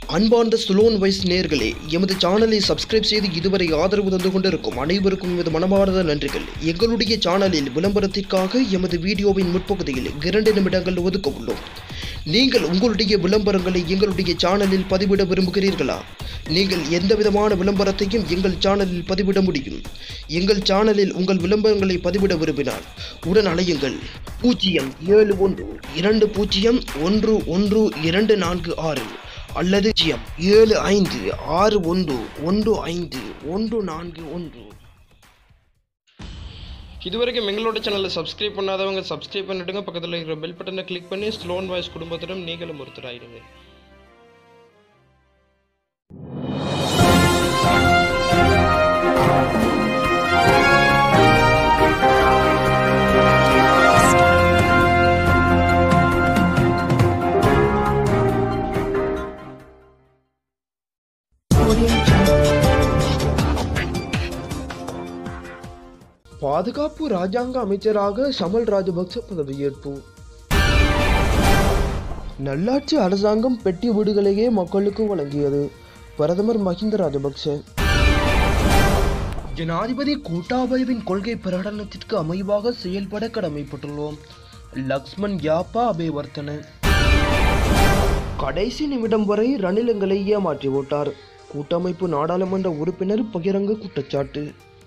அன்பார்ந்த சுலோன் வைஸ் நேர்களே எமது சேனலை சப்ஸ்கிரைப் செய்து இதுவரை ஆதரவு தந்து கொண்டிருக்கும் அனைவருக்கும் எமது மனமார்ந்த நன்றிகள் எங்களுடைய சேனலில் விளம்பரத்திற்காக எமது வீடியோவின் முற்பகுதியில் இரண்டு நிமிடங்கள் ஒதுக்க உள்ளோம் நீங்கள் உங்களுடைய விளம்பரங்களை எங்களுடைய சேனலில் பதிவிட விரும்புகிறீர்களா நீங்கள் எந்த விதமான விளம்பரத்தையும் எங்கள் சேனலில் பதிவிட முடியும் எங்கள் சேனலில் உங்கள் விளம்பரங்களை பதிவிட விரும்பினால் உடன் அலையுங்கள் பூஜ்ஜியம் ஏழு ஒன்று இரண்டு பூஜ்ஜியம் ஒன்று ஒன்று இரண்டு நான்கு ஆறு அல்லது பூஜ்ஜியம் ஏழு ஐந்து ஆறு ஒன்று ஒன்று ஐந்து ஒன்று நான்கு ஒன்று இதுவரைக்கும் எங்களோட சேனலை சப்ஸ்கிரைப் பண்ணாதவங்க சப்ஸ்கிரைப் பண்ணிடுங்க பக்கத்தில் இருக்கிற பெல் பட்டனை கிளிக் பண்ணி ஸ்லோன் வாய்ஸ் குடும்பத்துடன் நீங்களும் ஒருத்தராயிருங்க பாதுகாப்பு ராஜாங்க அமைச்சராக சமல் ராஜபக்ச பதவியேற்பு நல்லாட்சி அரசாங்கம் பெட்டி வீடுகளையே மக்களுக்கு வழங்கியது பிரதமர் மஹிந்த ராஜபக்ச ஜனாதிபதி கோட்டாபயவின் கொள்கை பிரகடனத்திற்கு அமைவாக செயல்பட கடமைப்பட்டுள்ளோம் லக்ஷ்மண் யாப்பா அபேவர்த்தன கடைசி நிமிடம் வரை ரணில் எங்களை ஏமாற்றி விட்டார் கூட்டமைப்பு நாடாளுமன்ற உறுப்பினர் பகிரங்க குற்றச்சாட்டு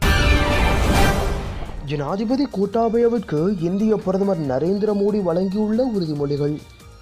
ஜனாதிபதி கோட்டாபயவிற்கு இந்திய பிரதமர் நரேந்திர மோடி வழங்கியுள்ள உறுதிமொழிகள்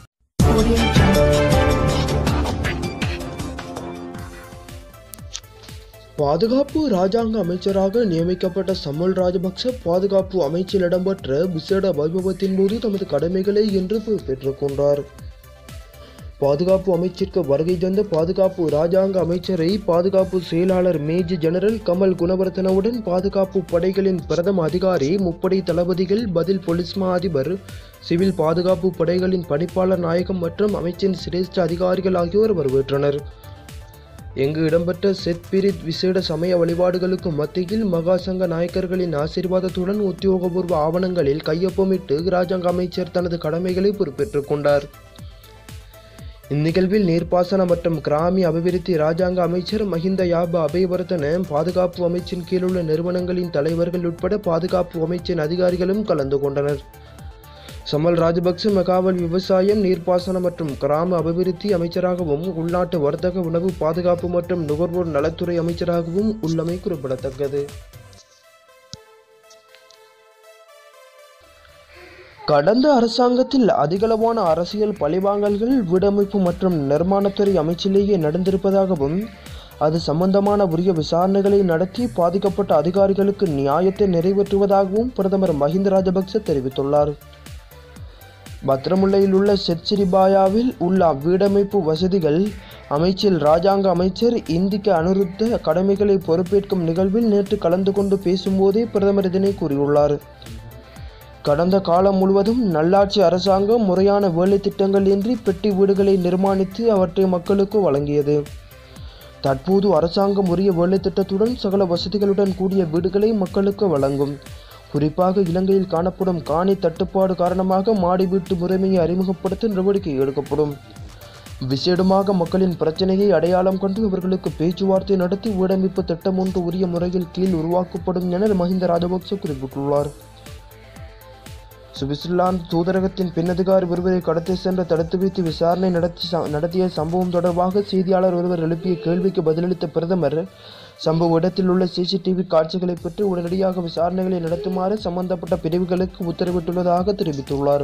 பாதுகாப்பு ராஜாங்க அமைச்சராக நியமிக்கப்பட்ட சமல் ராஜபக்ச பாதுகாப்பு அமைச்சில் இடம்பெற்ற விசேட வைபவத்தின் போது தமது கடமைகளை இன்று பெற்றுக்கொண்டார் பாதுகாப்பு அமைச்சிற்கு வருகை தந்த பாதுகாப்பு ராஜாங்க அமைச்சரை பாதுகாப்பு செயலாளர் மேஜர் ஜெனரல் கமல் குணவர்த்தனவுடன் பாதுகாப்பு படைகளின் பிரதம அதிகாரி முப்படை தளபதிகள் பதில் போலீஸ் மா அதிபர் சிவில் பாதுகாப்பு படைகளின் பணிப்பாளர் நாயகம் மற்றும் அமைச்சின் சிரேஷ்ட அதிகாரிகள் ஆகியோர் வரவேற்றனர் எங்கு இடம்பெற்ற செத் பிரித் விசேட சமய வழிபாடுகளுக்கு மத்தியில் மகாசங்க நாயக்கர்களின் ஆசீர்வாதத்துடன் உத்தியோகபூர்வ ஆவணங்களில் கையொப்பமிட்டு ராஜாங்க அமைச்சர் தனது கடமைகளை பொறுப்பேற்றுக் கொண்டார் இந்நிகழ்வில் நீர்ப்பாசன மற்றும் கிராமிய அபிவிருத்தி ராஜாங்க அமைச்சர் மஹிந்த யாபா அபயவர்த்தன பாதுகாப்பு அமைச்சின் கீழுள்ள நிறுவனங்களின் தலைவர்கள் உட்பட பாதுகாப்பு அமைச்சின் அதிகாரிகளும் கலந்து கொண்டனர் சமல் ராஜபக்ச மெகாவல் விவசாயம் நீர்ப்பாசனம் மற்றும் கிராம அபிவிருத்தி அமைச்சராகவும் உள்நாட்டு வர்த்தக உணவு பாதுகாப்பு மற்றும் நுகர்வோர் நலத்துறை அமைச்சராகவும் உள்ளமை குறிப்பிடத்தக்கது கடந்த அரசாங்கத்தில் அதிகளவான அரசியல் பழிவாங்கல்கள் வீடமைப்பு மற்றும் நிர்மாணத்துறை அமைச்சிலேயே நடந்திருப்பதாகவும் அது சம்பந்தமான உரிய விசாரணைகளை நடத்தி பாதிக்கப்பட்ட அதிகாரிகளுக்கு நியாயத்தை நிறைவேற்றுவதாகவும் பிரதமர் மஹிந்த ராஜபக்ச தெரிவித்துள்ளார் பத்திரமுல்லையில் உள்ள செட்சிரிபாயாவில் உள்ள வீடமைப்பு வசதிகள் அமைச்சில் ராஜாங்க அமைச்சர் இந்திக்க அனுருத்த கடமைகளை பொறுப்பேற்கும் நிகழ்வில் நேற்று கலந்து கொண்டு பேசும்போதே பிரதமர் இதனை கூறியுள்ளார் கடந்த காலம் முழுவதும் நல்லாட்சி அரசாங்கம் முறையான வேலை திட்டங்கள் இன்றி பெட்டி வீடுகளை நிர்மாணித்து அவற்றை மக்களுக்கு வழங்கியது தற்போது அரசாங்கம் உரிய வேலை திட்டத்துடன் சகல வசதிகளுடன் கூடிய வீடுகளை மக்களுக்கு வழங்கும் குறிப்பாக இலங்கையில் காணப்படும் காணி தட்டுப்பாடு காரணமாக மாடி வீட்டு முறைமையை அறிமுகப்படுத்த நடவடிக்கை எடுக்கப்படும் விசேடமாக மக்களின் பிரச்சனையை அடையாளம் கண்டு இவர்களுக்கு பேச்சுவார்த்தை நடத்தி வீடமைப்பு திட்டம் ஒன்று உரிய முறையில் கீழ் உருவாக்கப்படும் என மஹிந்த ராஜபக்ச குறிப்பிட்டுள்ளார் சுவிட்சர்லாந்து தூதரகத்தின் பெண்ணதிகாரி ஒருவரை கடத்தி சென்று தடுத்து வைத்து விசாரணை நடத்தி நடத்திய சம்பவம் தொடர்பாக செய்தியாளர் ஒருவர் எழுப்பிய கேள்விக்கு பதிலளித்த பிரதமர் சம்பவ இடத்தில் உள்ள சிசிடிவி காட்சிகளை பற்றி உடனடியாக விசாரணைகளை நடத்துமாறு சம்பந்தப்பட்ட பிரிவுகளுக்கு உத்தரவிட்டுள்ளதாக தெரிவித்துள்ளார்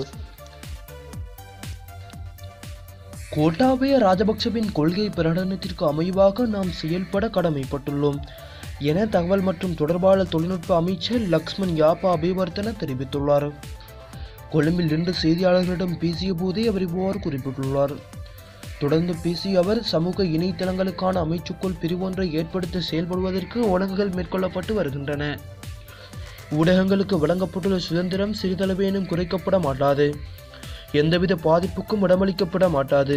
கோட்டாபய ராஜபக்சவின் கொள்கை பிரகடனத்திற்கு அமைவாக நாம் செயல்பட கடமைப்பட்டுள்ளோம் என தகவல் மற்றும் தொடர்பாளர் தொழில்நுட்ப அமைச்சர் லக்ஷ்மண் யாப்பா அபிவர்த்தன தெரிவித்துள்ளார் கொழும்பில் இன்று செய்தியாளர்களிடம் பேசிய போதே அவர் இவ்வாறு குறிப்பிட்டுள்ளார் தொடர்ந்து பேசிய அவர் சமூக இணையதளங்களுக்கான அமைச்சுக்குள் பிரிவொன்றை ஏற்படுத்த செயல்படுவதற்கு ஒழுங்குகள் மேற்கொள்ளப்பட்டு வருகின்றன ஊடகங்களுக்கு வழங்கப்பட்டுள்ள சுதந்திரம் சிறிதளவேனும் குறைக்கப்பட மாட்டாது எந்தவித பாதிப்புக்கும் இடமளிக்கப்பட மாட்டாது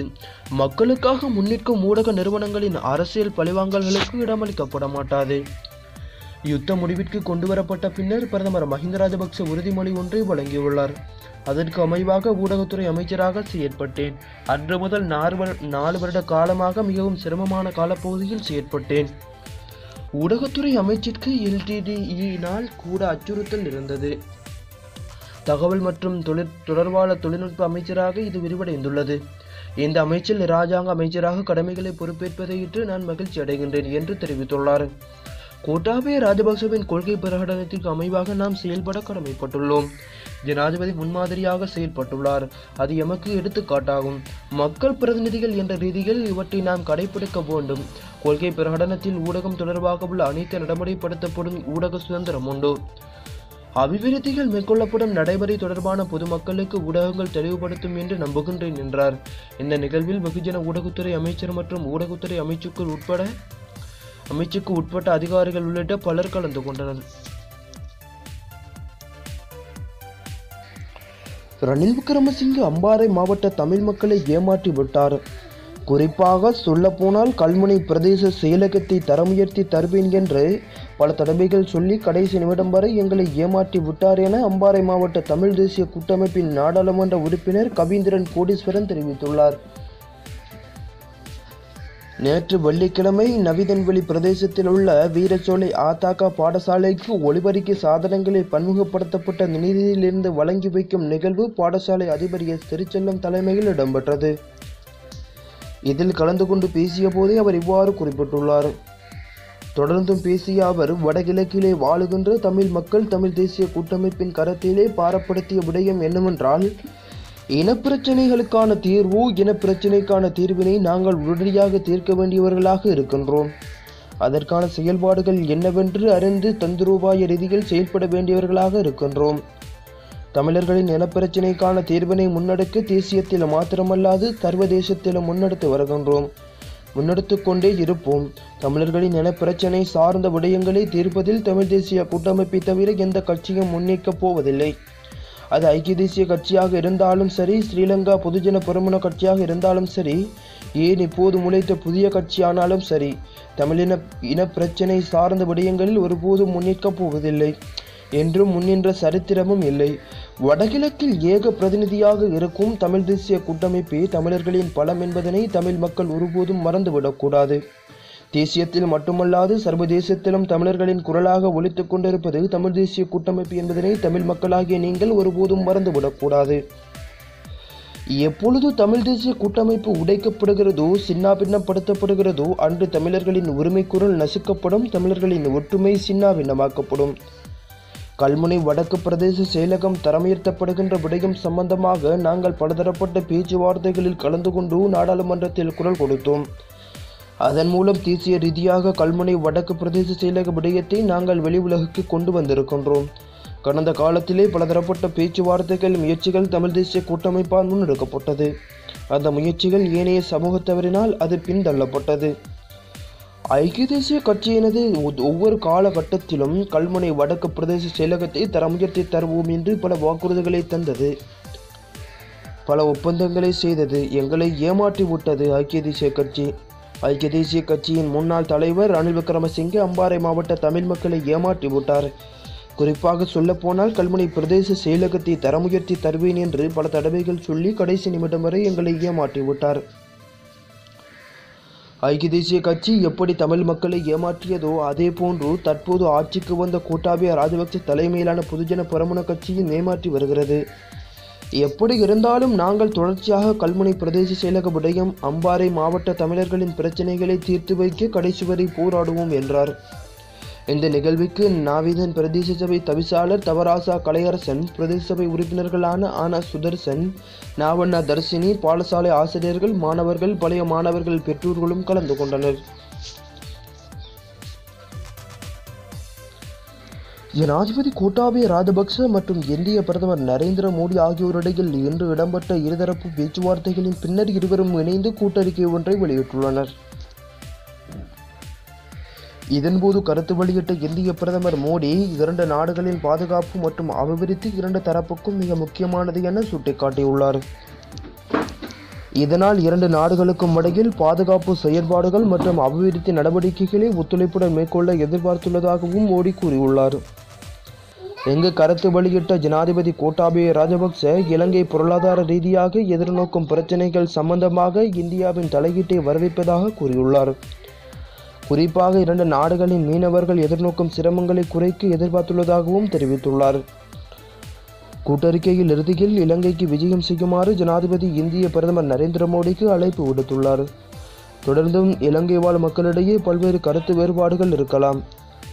மக்களுக்காக முன்னிற்கும் ஊடக நிறுவனங்களின் அரசியல் பழிவாங்கல்களுக்கு இடமளிக்கப்பட மாட்டாது யுத்த முடிவிற்கு கொண்டுவரப்பட்ட பின்னர் பிரதமர் மஹிந்த ராஜபக்ச உறுதிமொழி ஒன்றை வழங்கியுள்ளார் அதற்கு அமைவாக ஊடகத்துறை அமைச்சராக செயற்பட்டேன் அன்று முதல் நாலு வரு- நாலு வருட காலமாக மிகவும் சிரமமான காலப்பகுதியில் செயற்பட்டேன் ஊடகத்துறை அமைச்சிற்கு எல்டிடிஇனால் கூட அச்சுறுத்தல் இருந்தது தகவல் மற்றும் தொழிற் தொடர்பாளர் தொழில்நுட்ப அமைச்சராக இது விரிவடைந்துள்ளது இந்த அமைச்சில் இராஜாங்க அமைச்சராக கடமைகளை பொறுப்பேற்பதையிட்டு நான் மகிழ்ச்சி அடைகின்றேன் என்று தெரிவித்துள்ளார் கோட்டாபய ராஜபக்சவின் கொள்கை பிரகடனத்திற்கு அமைவாக நாம் செயல்பட கடமைப்பட்டுள்ளோம் ஜனாதிபதி முன்மாதிரியாக செயல்பட்டுள்ளார் அது எமக்கு எடுத்துக்காட்டாகும் மக்கள் பிரதிநிதிகள் என்ற ரீதியில் இவற்றை நாம் கடைபிடிக்க வேண்டும் கொள்கை பிரகடனத்தில் ஊடகம் தொடர்பாக உள்ள அனைத்து நடைமுறைப்படுத்தப்படும் ஊடக சுதந்திரம் உண்டு அபிவிருத்திகள் மேற்கொள்ளப்படும் நடைமுறை தொடர்பான பொதுமக்களுக்கு ஊடகங்கள் தெளிவுபடுத்தும் என்று நம்புகின்றேன் என்றார் இந்த நிகழ்வில் வெகுஜன ஊடகத்துறை அமைச்சர் மற்றும் ஊடகத்துறை அமைச்சுக்குள் உட்பட அமைச்சுக்கு உட்பட்ட அதிகாரிகள் உள்ளிட்ட பலர் கலந்து கொண்டனர் ரணில் விக்ரமசிங்கே அம்பாறை மாவட்ட தமிழ் மக்களை ஏமாற்றி விட்டார் குறிப்பாக சொல்லப்போனால் கல்முனை பிரதேச செயலகத்தை தரமுயர்த்தி தருவேன் என்று பல தடவைகள் சொல்லி கடைசி நிமிடம் வரை எங்களை ஏமாற்றி விட்டார் என அம்பாறை மாவட்ட தமிழ் தேசிய கூட்டமைப்பின் நாடாளுமன்ற உறுப்பினர் கவீந்திரன் கோடீஸ்வரன் தெரிவித்துள்ளார் நேற்று வெள்ளிக்கிழமை நவிதன்வெளி பிரதேசத்தில் உள்ள வீரச்சோலை ஆத்தாக்கா பாடசாலைக்கு ஒளிபரிக்கை சாதனங்களை பன்முகப்படுத்தப்பட்ட நிதியிலிருந்து வழங்கி வைக்கும் நிகழ்வு பாடசாலை அதிபர் எஸ் திருச்செல்லம் தலைமையில் இடம்பெற்றது இதில் கலந்து கொண்டு பேசிய போதே அவர் இவ்வாறு குறிப்பிட்டுள்ளார் தொடர்ந்தும் பேசிய அவர் வடகிழக்கிலே வாழுகின்ற தமிழ் மக்கள் தமிழ் தேசிய கூட்டமைப்பின் கரத்திலே பாரப்படுத்திய விடயம் என்னவென்றால் இனப்பிரச்சனைகளுக்கான தீர்வு இனப்பிரச்சனைக்கான தீர்வினை நாங்கள் உடனடியாக தீர்க்க வேண்டியவர்களாக இருக்கின்றோம் அதற்கான செயல்பாடுகள் என்னவென்று அறிந்து தந்திரோபாய ரீதியில் செயல்பட வேண்டியவர்களாக இருக்கின்றோம் தமிழர்களின் இனப்பிரச்சினைக்கான தீர்வினை முன்னெடுக்க தேசியத்தில் மாத்திரமல்லாது சர்வதேசத்திலும் முன்னெடுத்து வருகின்றோம் முன்னெடுத்து கொண்டே இருப்போம் தமிழர்களின் இனப்பிரச்சினை சார்ந்த விடயங்களை தீர்ப்பதில் தமிழ் தேசிய கூட்டமைப்பை தவிர எந்த கட்சியும் முன்னிற்கப் போவதில்லை அது ஐக்கிய தேசிய கட்சியாக இருந்தாலும் சரி ஸ்ரீலங்கா பொதுஜன பெருமுன கட்சியாக இருந்தாலும் சரி ஏன் இப்போது முளைத்த புதிய கட்சியானாலும் சரி தமிழின இனப்பிரச்சினை சார்ந்த விடயங்களில் ஒருபோதும் முன்னிற்கப் போவதில்லை என்றும் முன்னின்ற சரித்திரமும் இல்லை வடகிழக்கில் ஏக பிரதிநிதியாக இருக்கும் தமிழ் தேசிய கூட்டமைப்பே தமிழர்களின் பலம் என்பதனை தமிழ் மக்கள் ஒருபோதும் மறந்துவிடக்கூடாது தேசியத்தில் மட்டுமல்லாது சர்வதேசத்திலும் தமிழர்களின் குரலாக ஒலித்துக் கொண்டிருப்பது தமிழ் தேசிய கூட்டமைப்பு என்பதனை தமிழ் மக்களாகிய நீங்கள் ஒருபோதும் மறந்துவிடக்கூடாது எப்பொழுது தமிழ் தேசிய கூட்டமைப்பு உடைக்கப்படுகிறதோ சின்னாபின்னப்படுத்தப்படுகிறதோ அன்று தமிழர்களின் உரிமை குரல் நசுக்கப்படும் தமிழர்களின் ஒற்றுமை சின்னாபின்னமாக்கப்படும் கல்முனை வடக்கு பிரதேச செயலகம் தரமுயர்த்தப்படுகின்ற விடயம் சம்பந்தமாக நாங்கள் பலதரப்பட்ட பேச்சுவார்த்தைகளில் கலந்து கொண்டு நாடாளுமன்றத்தில் குரல் கொடுத்தோம் அதன் மூலம் தேசிய ரீதியாக கல்முனை வடக்கு பிரதேச செயலக விடயத்தை நாங்கள் வெளி உலகுக்கு கொண்டு வந்திருக்கின்றோம் கடந்த காலத்திலே பலதரப்பட்ட பேச்சுவார்த்தைகள் முயற்சிகள் தமிழ் தேசிய கூட்டமைப்பால் முன்னெடுக்கப்பட்டது அந்த முயற்சிகள் ஏனைய சமூகத்தவரினால் அது பின்தள்ளப்பட்டது ஐக்கிய தேசிய கட்சியினது ஒ- ஒவ்வொரு காலகட்டத்திலும் கல்முனை வடக்கு பிரதேச செயலகத்தை தரமுயர்த்தி தருவோம் என்று பல வாக்குறுதிகளை தந்தது பல ஒப்பந்தங்களை செய்தது எங்களை ஏமாற்றி விட்டது ஐக்கிய தேசிய கட்சி ஐக்கிய தேசிய கட்சியின் முன்னாள் தலைவர் ரணில் விக்ரமசிங்கே அம்பாறை மாவட்ட தமிழ் மக்களை ஏமாற்றி விட்டார் குறிப்பாக சொல்லப்போனால் கல்முனை பிரதேச செயலகத்தை தரமுயர்த்தி தருவேன் என்று பல தடவைகள் சொல்லி கடைசி நிமிடம் வரை எங்களை ஏமாற்றி விட்டார் ஐக்கிய தேசிய கட்சி எப்படி தமிழ் மக்களை ஏமாற்றியதோ அதே போன்று தற்போது ஆட்சிக்கு வந்த கோட்டாபய ராஜபக்ச தலைமையிலான பொதுஜன பெரமுன கட்சியும் ஏமாற்றி வருகிறது எப்படி இருந்தாலும் நாங்கள் தொடர்ச்சியாக கல்முனை பிரதேச செயலக விடயம் அம்பாறை மாவட்ட தமிழர்களின் பிரச்சனைகளை தீர்த்து வைக்க கடைசி வரை போராடுவோம் என்றார் இந்த நிகழ்வுக்கு நாவிதன் பிரதேச சபை தவிசாளர் தவராசா கலையரசன் பிரதேச சபை உறுப்பினர்களான ஆனா சுதர்சன் நாவண்ணா தர்சினி பாடசாலை ஆசிரியர்கள் மாணவர்கள் பழைய மாணவர்கள் பெற்றோர்களும் கலந்து கொண்டனர் ஜனாதிபதி கோட்டாபய ராஜபக்ச மற்றும் இந்திய பிரதமர் நரேந்திர மோடி ஆகியோரிடையில் இன்று இடம்பெற்ற இருதரப்பு பேச்சுவார்த்தைகளின் பின்னர் இருவரும் இணைந்து கூட்டறிக்கை ஒன்றை வெளியிட்டுள்ளனர் இதன்போது கருத்து வெளியிட்ட இந்திய பிரதமர் மோடி இரண்டு நாடுகளின் பாதுகாப்பு மற்றும் அபிவிருத்தி இரண்டு தரப்புக்கும் மிக முக்கியமானது என சுட்டிக்காட்டியுள்ளார் இதனால் இரண்டு நாடுகளுக்கும் இடையில் பாதுகாப்பு செயற்பாடுகள் மற்றும் அபிவிருத்தி நடவடிக்கைகளை ஒத்துழைப்புடன் மேற்கொள்ள எதிர்பார்த்துள்ளதாகவும் மோடி கூறியுள்ளார் எங்கு கருத்து வெளியிட்ட ஜனாதிபதி கோட்டாபய ராஜபக்ச இலங்கை பொருளாதார ரீதியாக எதிர்நோக்கும் பிரச்சினைகள் சம்பந்தமாக இந்தியாவின் தலையீட்டை வரவேற்பதாக கூறியுள்ளார் குறிப்பாக இரண்டு நாடுகளின் மீனவர்கள் எதிர்நோக்கும் சிரமங்களை குறைக்க எதிர்பார்த்துள்ளதாகவும் தெரிவித்துள்ளார் கூட்டறிக்கையில் இறுதியில் இலங்கைக்கு விஜயம் செய்யுமாறு ஜனாதிபதி இந்திய பிரதமர் நரேந்திர மோடிக்கு அழைப்பு விடுத்துள்ளார் தொடர்ந்தும் இலங்கை வாழ் மக்களிடையே பல்வேறு கருத்து வேறுபாடுகள் இருக்கலாம்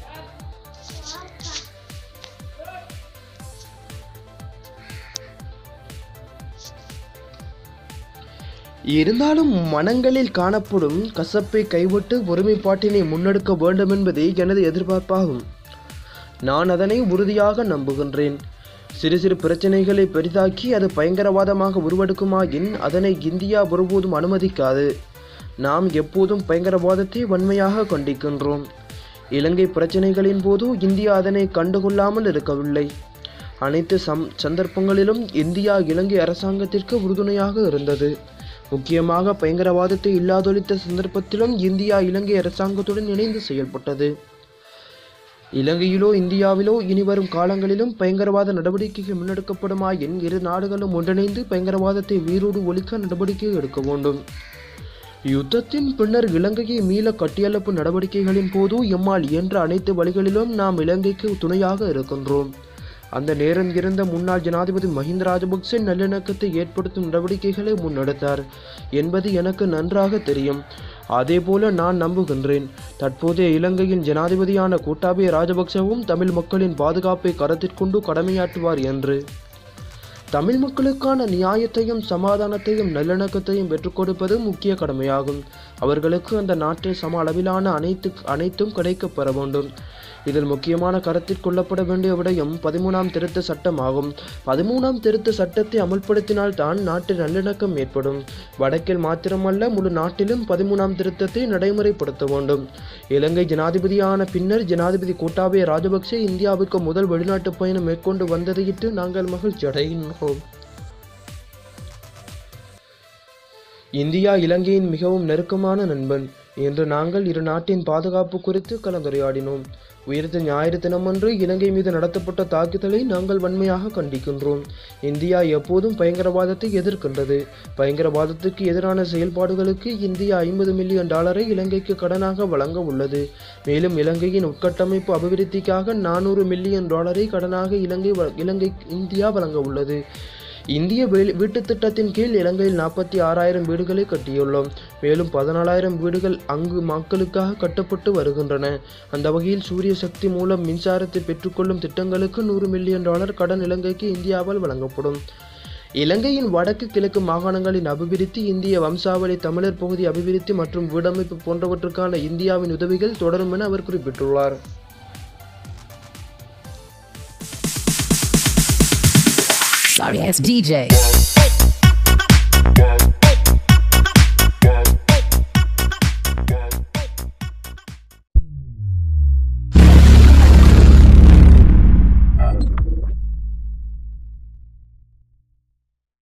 இருந்தாலும் மனங்களில் காணப்படும் கசப்பை கைவிட்டு ஒருமைப்பாட்டினை முன்னெடுக்க வேண்டும் என்பதே எனது எதிர்பார்ப்பாகும் நான் அதனை உறுதியாக நம்புகின்றேன் சிறு சிறு பிரச்சனைகளை பெரிதாக்கி அது பயங்கரவாதமாக உருவெடுக்குமாயின் அதனை இந்தியா ஒருபோதும் அனுமதிக்காது நாம் எப்போதும் பயங்கரவாதத்தை வன்மையாக கண்டிக்கின்றோம் இலங்கை பிரச்சனைகளின் போது இந்தியா அதனை கண்டுகொள்ளாமல் இருக்கவில்லை அனைத்து சம் சந்தர்ப்பங்களிலும் இந்தியா இலங்கை அரசாங்கத்திற்கு உறுதுணையாக இருந்தது முக்கியமாக பயங்கரவாதத்தை இல்லாதொழித்த சந்தர்ப்பத்திலும் இந்தியா இலங்கை அரசாங்கத்துடன் இணைந்து செயல்பட்டது இலங்கையிலோ இந்தியாவிலோ இனிவரும் காலங்களிலும் பயங்கரவாத நடவடிக்கைகள் முன்னெடுக்கப்படுமாயின் இரு நாடுகளும் ஒன்றிணைந்து பயங்கரவாதத்தை வீரோடு ஒழிக்க நடவடிக்கை எடுக்க வேண்டும் யுத்தத்தின் பின்னர் இலங்கையை மீள கட்டியெழுப்பு நடவடிக்கைகளின் போது எம்மால் இயன்ற அனைத்து வழிகளிலும் நாம் இலங்கைக்கு துணையாக இருக்கின்றோம் அந்த நேரம் இருந்த முன்னாள் ஜனாதிபதி மஹிந்த ராஜபக்சே நல்லிணக்கத்தை ஏற்படுத்தும் நடவடிக்கைகளை முன்னெடுத்தார் என்பது எனக்கு நன்றாக தெரியும் அதேபோல நான் நம்புகின்றேன் தற்போதைய இலங்கையின் ஜனாதிபதியான கோட்டாபய ராஜபக்சவும் தமிழ் மக்களின் பாதுகாப்பை கருத்திற்கொண்டு கடமையாற்றுவார் என்று தமிழ் மக்களுக்கான நியாயத்தையும் சமாதானத்தையும் நல்லிணக்கத்தையும் பெற்றுக் கொடுப்பது முக்கிய கடமையாகும் அவர்களுக்கு அந்த நாட்டில் சம அளவிலான அனைத்து அனைத்தும் கிடைக்கப் பெற வேண்டும் இதில் முக்கியமான கருத்தில் கொள்ளப்பட வேண்டிய விடயம் பதிமூணாம் திருத்த சட்டம் ஆகும் பதிமூணாம் திருத்த சட்டத்தை அமல்படுத்தினால் தான் நாட்டில் நல்லிணக்கம் ஏற்படும் வடக்கில் மாத்திரமல்ல முழு நாட்டிலும் பதிமூணாம் திருத்தத்தை நடைமுறைப்படுத்த வேண்டும் இலங்கை ஜனாதிபதியான பின்னர் ஜனாதிபதி கோட்டாபய ராஜபக்சே இந்தியாவுக்கு முதல் வெளிநாட்டு பயணம் மேற்கொண்டு வந்ததையிட்டு நாங்கள் மகிழ்ச்சி அடைகின்றோம் இந்தியா இலங்கையின் மிகவும் நெருக்கமான நண்பன் இன்று நாங்கள் இரு நாட்டின் பாதுகாப்பு குறித்து கலந்துரையாடினோம் உயிர்த்த ஞாயிறு தினமன்று இலங்கை மீது நடத்தப்பட்ட தாக்குதலை நாங்கள் வன்மையாக கண்டிக்கின்றோம் இந்தியா எப்போதும் பயங்கரவாதத்தை எதிர்க்கின்றது பயங்கரவாதத்துக்கு எதிரான செயல்பாடுகளுக்கு இந்தியா ஐம்பது மில்லியன் டாலரை இலங்கைக்கு கடனாக வழங்க உள்ளது மேலும் இலங்கையின் உட்கட்டமைப்பு அபிவிருத்திக்காக நானூறு மில்லியன் டாலரை கடனாக இலங்கை வ- இலங்கை இந்தியா வழங்க உள்ளது இந்திய வீ- வீட்டுத் திட்டத்தின் கீழ் இலங்கையில் நாற்பத்தி ஆறாயிரம் வீடுகளை கட்டியுள்ளோம் மேலும் பதினாலாயிரம் வீடுகள் அங்கு மக்களுக்காக கட்டப்பட்டு வருகின்றன அந்த வகையில் சூரிய சக்தி மூலம் மின்சாரத்தை பெற்றுக்கொள்ளும் திட்டங்களுக்கு நூறு மில்லியன் டாலர் கடன் இலங்கைக்கு இந்தியாவால் வழங்கப்படும் இலங்கையின் வடக்கு கிழக்கு மாகாணங்களின் அபிவிருத்தி இந்திய வம்சாவளி தமிழர் பகுதி அபிவிருத்தி மற்றும் வீடமைப்பு போன்றவற்றுக்கான இந்தியாவின் உதவிகள் தொடரும் என அவர் குறிப்பிட்டுள்ளார் Sorry ass DJ.